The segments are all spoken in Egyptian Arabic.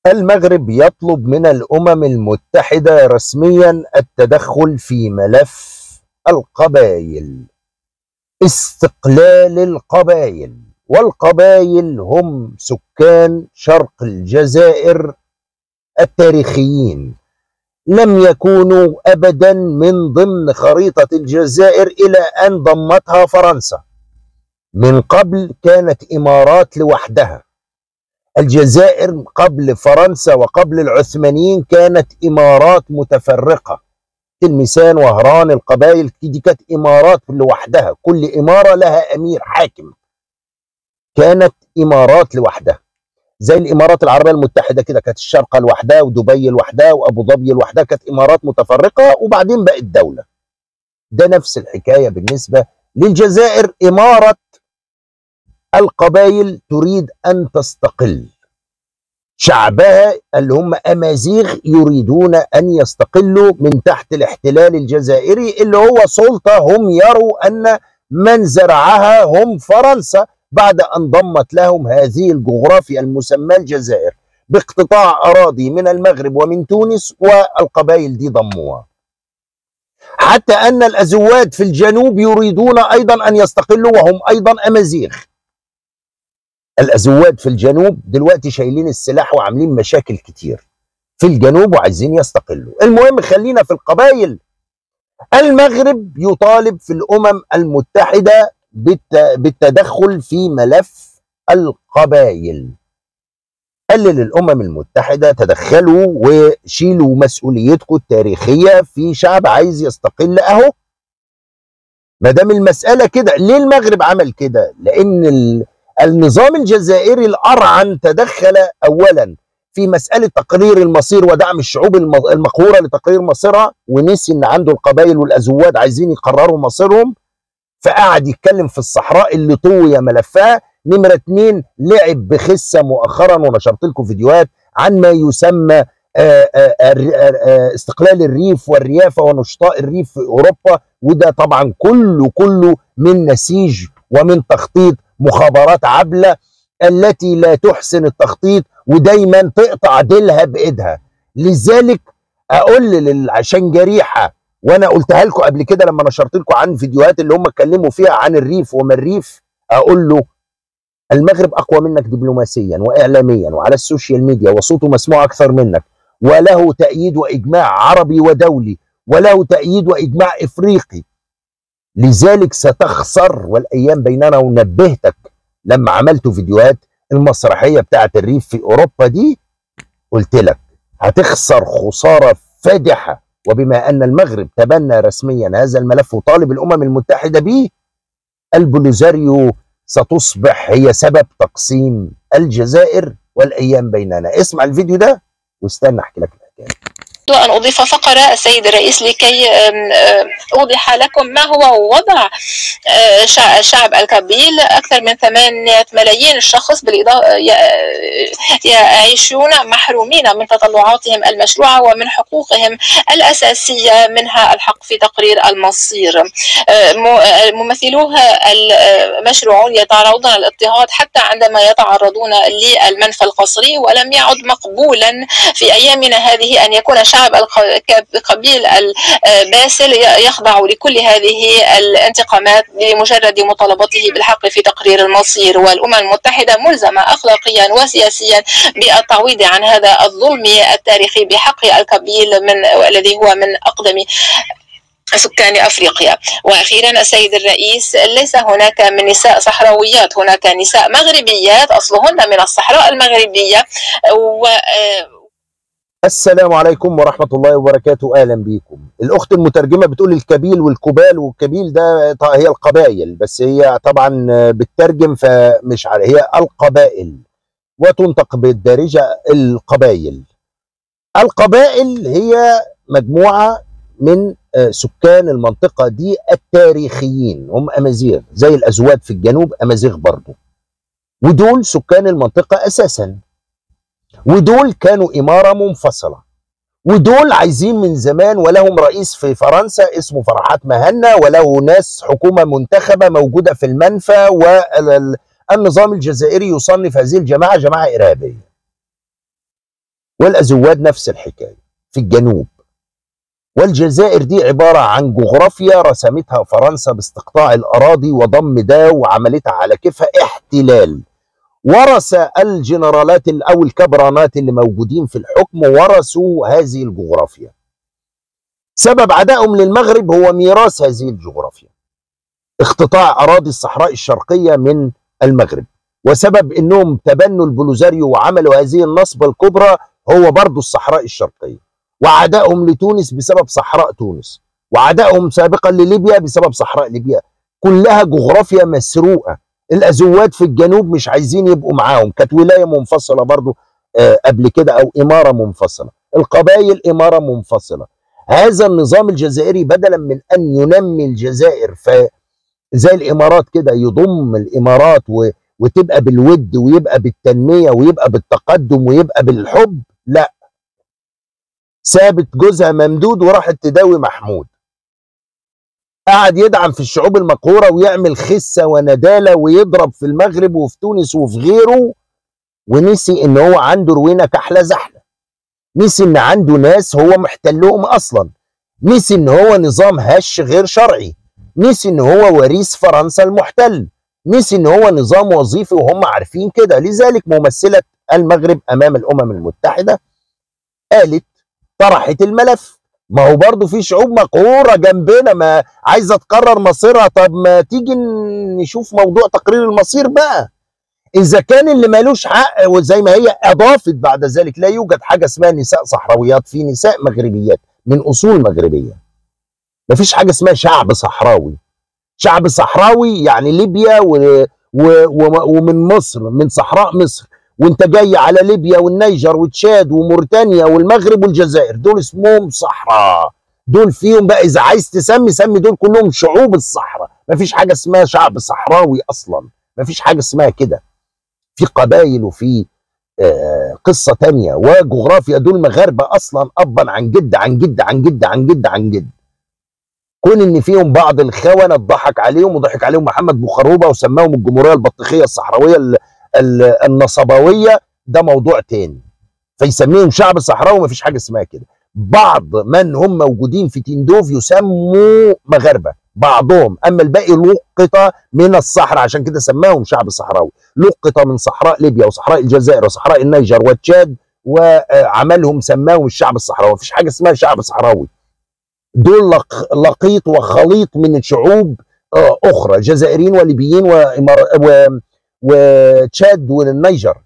المغرب يطلب من الامم المتحده رسميا التدخل في ملف القبائل استقلال القبائل والقبائل هم سكان شرق الجزائر التاريخيين لم يكونوا ابدا من ضمن خريطه الجزائر الى ان ضمتها فرنسا من قبل كانت امارات لوحدها الجزائر قبل فرنسا وقبل العثمانيين كانت امارات متفرقه تلمسان وهران القبائل دي كانت امارات لوحدها كل اماره لها امير حاكم كانت امارات لوحدها زي الامارات العربيه المتحده كده كانت الشارقه لوحدها ودبي لوحدها وابو ظبي لوحدها كانت امارات متفرقه وبعدين بقت دوله ده نفس الحكايه بالنسبه للجزائر اماره القبائل تريد ان تستقل شعبها اللي هم امازيغ يريدون ان يستقلوا من تحت الاحتلال الجزائري اللي هو سلطه هم يروا ان من زرعها هم فرنسا بعد ان ضمت لهم هذه الجغرافيا المسماه الجزائر باقتطاع اراضي من المغرب ومن تونس والقبائل دي ضموها حتى ان الازواد في الجنوب يريدون ايضا ان يستقلوا وهم ايضا امازيغ الازواد في الجنوب دلوقتي شايلين السلاح وعاملين مشاكل كتير في الجنوب وعايزين يستقلوا المهم خلينا في القبائل المغرب يطالب في الامم المتحده بالتدخل في ملف القبائل قال للامم المتحده تدخلوا وشيلوا مسؤوليتكم التاريخيه في شعب عايز يستقل اهو ما دام المساله كده ليه المغرب عمل كده لان النظام الجزائري الارعن تدخل اولا في مساله تقرير المصير ودعم الشعوب المقهوره لتقرير مصيرها ونسي ان عنده القبائل والازواد عايزين يقرروا مصيرهم فقعد يتكلم في الصحراء اللي طوي ملفها نمرة اتنين لعب بخسة مؤخرا ونشرت لكم فيديوهات عن ما يسمى آآ آآ استقلال الريف والريافة ونشطاء الريف في أوروبا وده طبعا كله كله من نسيج ومن تخطيط مخابرات عبلة التي لا تحسن التخطيط ودايما تقطع ديلها بإيدها لذلك أقول عشان جريحة وانا قلتها لكم قبل كده لما نشرت لكم عن فيديوهات اللي هم اتكلموا فيها عن الريف وما الريف اقول له المغرب اقوى منك دبلوماسيا واعلاميا وعلى السوشيال ميديا وصوته مسموع اكثر منك وله تأييد واجماع عربي ودولي وله تأييد واجماع افريقي لذلك ستخسر والايام بيننا ونبهتك لما عملت فيديوهات المسرحيه بتاعت الريف في اوروبا دي قلت لك هتخسر خساره فادحه وبما ان المغرب تبنى رسميا هذا الملف وطالب الامم المتحده به البوليزاريو ستصبح هي سبب تقسيم الجزائر والايام بيننا اسمع الفيديو ده واستنى احكي لك الحكايه أن أضيف فقرة السيد الرئيس لكي أوضح لكم ما هو وضع الشعب الكابيل أكثر من 8 ملايين شخص يعيشون محرومين من تطلعاتهم المشروعة ومن حقوقهم الأساسية منها الحق في تقرير المصير ممثلوها المشروعون يتعرضون للاضطهاد حتى عندما يتعرضون للمنفى القصري ولم يعد مقبولا في أيامنا هذه أن يكون الشعب القبيل الباسل يخضع لكل هذه الانتقامات لمجرد مطالبته بالحق في تقرير المصير والأمم المتحدة ملزمة أخلاقيا وسياسيا بالتعويض عن هذا الظلم التاريخي بحق القبيل من والذي هو من أقدم سكان افريقيا واخيرا السيد الرئيس ليس هناك من نساء صحراويات هناك نساء مغربيات اصلهن من الصحراء المغربيه و السلام عليكم ورحمة الله وبركاته أهلا بيكم الأخت المترجمة بتقول الكبيل والكبال والكبيل ده هي القبائل بس هي طبعا بتترجم فمش على هي القبائل وتنطق بالدارجة القبائل القبائل هي مجموعة من سكان المنطقة دي التاريخيين هم أمازيغ زي الأزواد في الجنوب أمازيغ برضو ودول سكان المنطقة أساساً ودول كانوا إمارة منفصلة ودول عايزين من زمان ولهم رئيس في فرنسا اسمه فرحات مهنا وله ناس حكومة منتخبة موجودة في المنفى والنظام الجزائري يصنف هذه الجماعة جماعة إرهابية والأزواد نفس الحكاية في الجنوب والجزائر دي عبارة عن جغرافيا رسمتها فرنسا باستقطاع الأراضي وضم ده وعملتها على كيفها احتلال ورث الجنرالات أو الكبرانات اللي موجودين في الحكم ورثوا هذه الجغرافيا سبب عدائهم للمغرب هو ميراث هذه الجغرافيا اختطاع أراضي الصحراء الشرقية من المغرب وسبب انهم تبنوا البلوزاريو وعملوا هذه النصبة الكبرى هو برضو الصحراء الشرقية وعدائهم لتونس بسبب صحراء تونس وعدائهم سابقا لليبيا بسبب صحراء ليبيا كلها جغرافيا مسروقة الأزوات في الجنوب مش عايزين يبقوا معاهم كانت ولاية منفصلة برضو آه قبل كده أو إمارة منفصلة القبائل إمارة منفصلة هذا النظام الجزائري بدلا من أن ينمي الجزائر ف زي الإمارات كده يضم الإمارات و وتبقى بالود ويبقى بالتنمية ويبقى بالتقدم ويبقى بالحب لا سابت جوزها ممدود وراحت تداوي محمود قعد يدعم في الشعوب المقهورة ويعمل خسة وندالة ويضرب في المغرب وفي تونس وفي غيره ونسي ان هو عنده روينة كحلة زحلة نسي ان عنده ناس هو محتلهم اصلا نسي ان هو نظام هش غير شرعي نسي ان هو وريث فرنسا المحتل نسي ان هو نظام وظيفي وهم عارفين كده لذلك ممثلة المغرب امام الامم المتحدة قالت طرحت الملف ما هو برضه في شعوب مقهورة جنبنا ما عايزة تقرر مصيرها طب ما تيجي نشوف موضوع تقرير المصير بقى إذا كان اللي مالوش حق وزي ما هي أضافت بعد ذلك لا يوجد حاجة اسمها نساء صحراويات في نساء مغربيات من أصول مغربية مفيش حاجة اسمها شعب صحراوي شعب صحراوي يعني ليبيا و... و... و... ومن مصر من صحراء مصر وانت جاي على ليبيا والنيجر وتشاد وموريتانيا والمغرب والجزائر دول اسمهم صحراء دول فيهم بقى اذا عايز تسمي سمي دول كلهم شعوب الصحراء مفيش حاجه اسمها شعب صحراوي اصلا مفيش حاجه اسمها كده في قبائل وفي آه قصه تانية وجغرافيا دول مغاربه اصلا ابا عن جد عن جد عن جد عن جد عن جد كون ان فيهم بعض الخونه اتضحك عليهم وضحك عليهم محمد بوخروبه وسماهم الجمهوريه البطيخيه الصحراويه النصباويه ده موضوع تاني فيسميهم شعب صحراوي مفيش حاجه اسمها كده بعض من هم موجودين في تندوف يسموا مغاربه بعضهم اما الباقي لقط من الصحراء عشان كده سماهم شعب صحراوي لقط من صحراء ليبيا وصحراء الجزائر وصحراء النيجر وتشاد وعملهم سماهم الشعب الصحراوي مفيش حاجه اسمها شعب صحراوي دول لقيط وخليط من شعوب اخرى جزائريين وليبيين وإمار... و... وتشاد والنيجر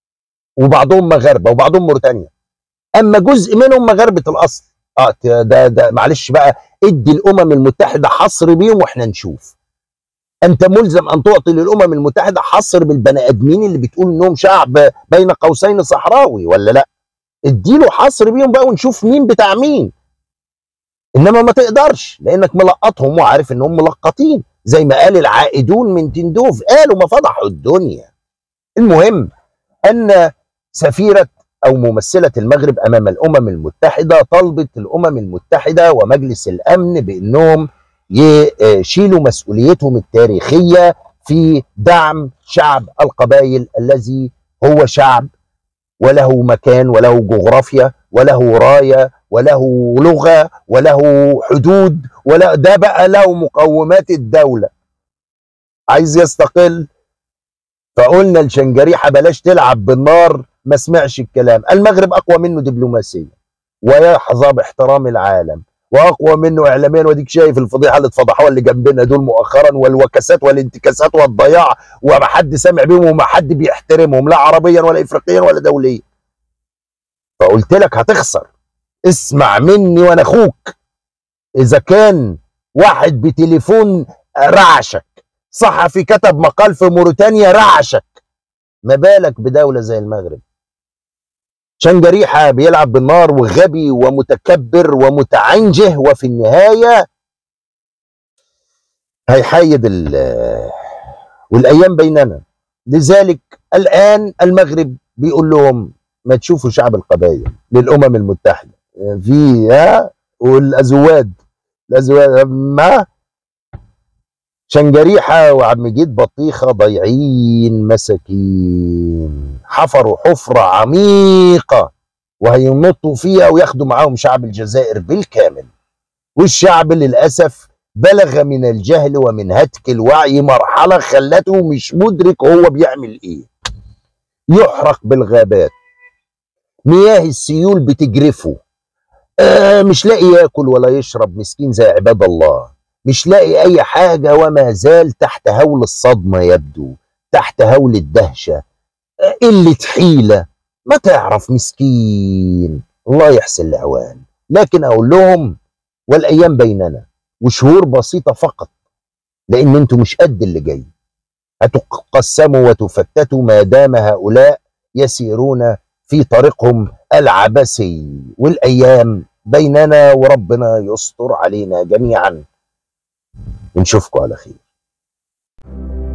وبعضهم مغاربه وبعضهم موريتانيا اما جزء منهم مغاربه الاصل اه ده ده معلش بقى ادي الامم المتحده حصر بيهم واحنا نشوف انت ملزم ان تعطي للامم المتحده حصر بالبني ادمين اللي بتقول انهم شعب بين قوسين صحراوي ولا لا اديله حصر بيهم بقى ونشوف مين بتاع مين انما ما تقدرش لانك ملقطهم وعارف انهم ملقطين زي ما قال العائدون من تندوف قالوا ما فضحوا الدنيا المهم ان سفيره او ممثله المغرب امام الامم المتحده طلبت الامم المتحده ومجلس الامن بانهم يشيلوا مسؤوليتهم التاريخيه في دعم شعب القبائل الذي هو شعب وله مكان وله جغرافيا وله رايه وله لغه وله حدود ولا ده بقى له مقومات الدوله عايز يستقل فقلنا الشنجريحه بلاش تلعب بالنار ما سمعش الكلام المغرب اقوى منه دبلوماسيا ويحظى باحترام العالم واقوى منه اعلاميا وديك شايف الفضيحه اللي اتفضحوها اللي جنبنا دول مؤخرا والوكسات والانتكاسات والضياع وما حد سامع بيهم وما حد بيحترمهم لا عربيا ولا افريقيا ولا دوليا فقلت لك هتخسر اسمع مني وانا اخوك اذا كان واحد بتليفون رعشك صحفي كتب مقال في موريتانيا رعشك ما بالك بدولة زي المغرب شنجريحة بيلعب بالنار وغبي ومتكبر ومتعنجه وفي النهاية هيحيد والأيام بيننا لذلك الآن المغرب بيقول لهم ما تشوفوا شعب القبائل للأمم المتحدة في ها والأزواد الأزواد ما شنجريحة وعم جيد بطيخة ضايعين مساكين حفروا حفرة عميقة وهينطوا فيها وياخدوا معاهم شعب الجزائر بالكامل والشعب للأسف بلغ من الجهل ومن هتك الوعي مرحلة خلته مش مدرك هو بيعمل ايه يحرق بالغابات مياه السيول بتجرفه آه مش لاقي ياكل ولا يشرب مسكين زي عباد الله مش لاقي اي حاجة وما زال تحت هول الصدمة يبدو تحت هول الدهشة آه قلة حيلة ما تعرف مسكين الله يحسن العوان لكن اقول لهم والايام بيننا وشهور بسيطة فقط لان انتوا مش قد اللي جاي هتقسموا وتفتتوا ما دام هؤلاء يسيرون في طريقهم العبثي والايام بيننا وربنا يستر علينا جميعا ونشوفكم على خير